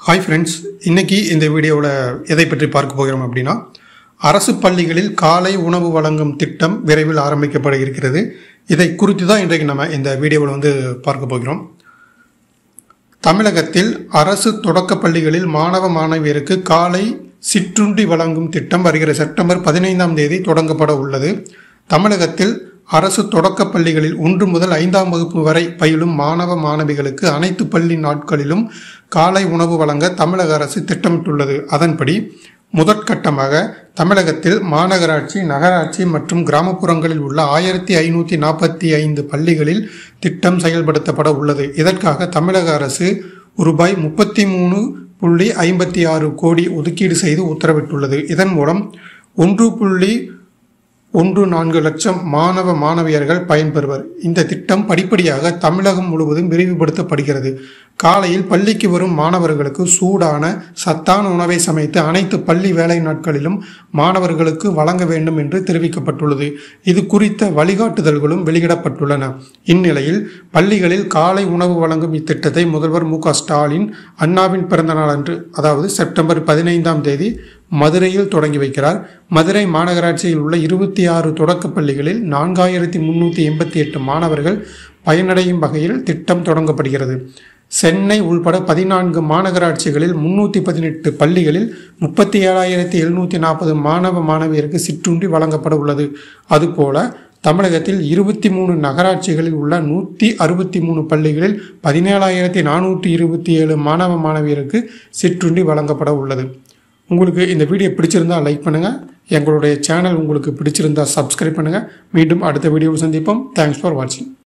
hi friends இன்னைக்கு இந்த வீடியோவில் எதை பற்றி பார்க்க போகிறோம் அப்படின்னா அரசு பள்ளிகளில் காலை உணவு வழங்கும் திட்டம் விரைவில் ஆரம்பிக்கப்பட இருக்கிறது இதை குறித்து தான் இன்றைக்கு நம்ம இந்த வீடியோவில் வந்து பார்க்க போகிறோம் தமிழகத்தில் அரசு தொடக்கப் பள்ளிகளில் மாணவ மாணவியருக்கு காலை சிற்றுண்டி வழங்கும் திட்டம் வருகிற செப்டம்பர் பதினைந்தாம் தேதி தொடங்கப்பட உள்ளது தமிழகத்தில் அரசு தொடக்கப் பள்ளிகளில் ஒன்று முதல் ஐந்தாம் வகுப்பு வரை பயிலும் மாணவ மாணவிகளுக்கு அனைத்து பள்ளி நாட்களிலும் காலை உணவு வழங்க தமிழக அரசு திட்டமிட்டுள்ளது அதன்படி முதற்கட்டமாக தமிழகத்தில் மாநகராட்சி நகராட்சி மற்றும் கிராமப்புறங்களில் உள்ள ஆயிரத்தி ஐநூற்றி நாற்பத்தி ஐந்து பள்ளிகளில் திட்டம் செயல்படுத்தப்பட உள்ளது இதற்காக தமிழக அரசு ரூபாய் முப்பத்தி மூணு புள்ளி ஐம்பத்தி ஆறு கோடி ஒதுக்கீடு செய்து உத்தரவிட்டுள்ளது இதன் மூலம் ஒன்று புள்ளி ஒன்று நான்கு லட்சம் மாணவ மாணவியர்கள் பயன்பெறுவர் இந்த திட்டம் படிப்படியாக தமிழகம் முழுவதும் விரிவுபடுத்தப்படுகிறது காலையில் பள்ளிக்கு வரும் மாணவர்களுக்கு சூடான சத்தான உணவை சமைத்து அனைத்து பள்ளி வேலை நாட்களிலும் மாணவர்களுக்கு வழங்க வேண்டும் என்று தெரிவிக்கப்பட்டுள்ளது இது குறித்த வழிகாட்டுதல்களும் வெளியிடப்பட்டுள்ளன இந்நிலையில் பள்ளிகளில் காலை உணவு வழங்கும் இத்திட்டத்தை முதல்வர் மு க ஸ்டாலின் அண்ணாவின் பிறந்த நாள் அன்று அதாவது செப்டம்பர் பதினைந்தாம் தேதி மதுரையில் தொடங்கி வைக்கிறார் மதுரை மாநகராட்சியில் உள்ள இருபத்தி ஆறு தொடக்கப் பள்ளிகளில் நான்காயிரத்தி முன்னூற்றி எண்பத்தி எட்டு மாணவர்கள் பயனடையும் வகையில் திட்டம் தொடங்கப்படுகிறது சென்னை உள்பட பதினான்கு மாநகராட்சிகளில் முன்னூற்றி பதினெட்டு பள்ளிகளில் முப்பத்தி ஏழாயிரத்தி எழுநூற்றி நாற்பது மாணவ மாணவியருக்கு சிற்றுண்டி வழங்கப்பட உள்ளது அதுபோல தமிழகத்தில் இருபத்தி மூணு நகராட்சிகளில் உள்ள நூற்றி அறுபத்தி மூணு பள்ளிகளில் பதினேழாயிரத்தி நானூற்றி இருபத்தி ஏழு மாணவ மாணவியருக்கு சிற்றுண்டி வழங்கப்பட உள்ளது உங்களுக்கு இந்த வீடியோ பிடிச்சிருந்தா லைக் பண்ணுங்கள் எங்களுடைய சேனல் உங்களுக்கு பிடிச்சிருந்தா சப்ஸ்கிரைப் பண்ணுங்கள் மீண்டும் அடுத்த வீடியோவில் சந்திப்போம் தேங்க்ஸ் ஃபார் வாட்சிங்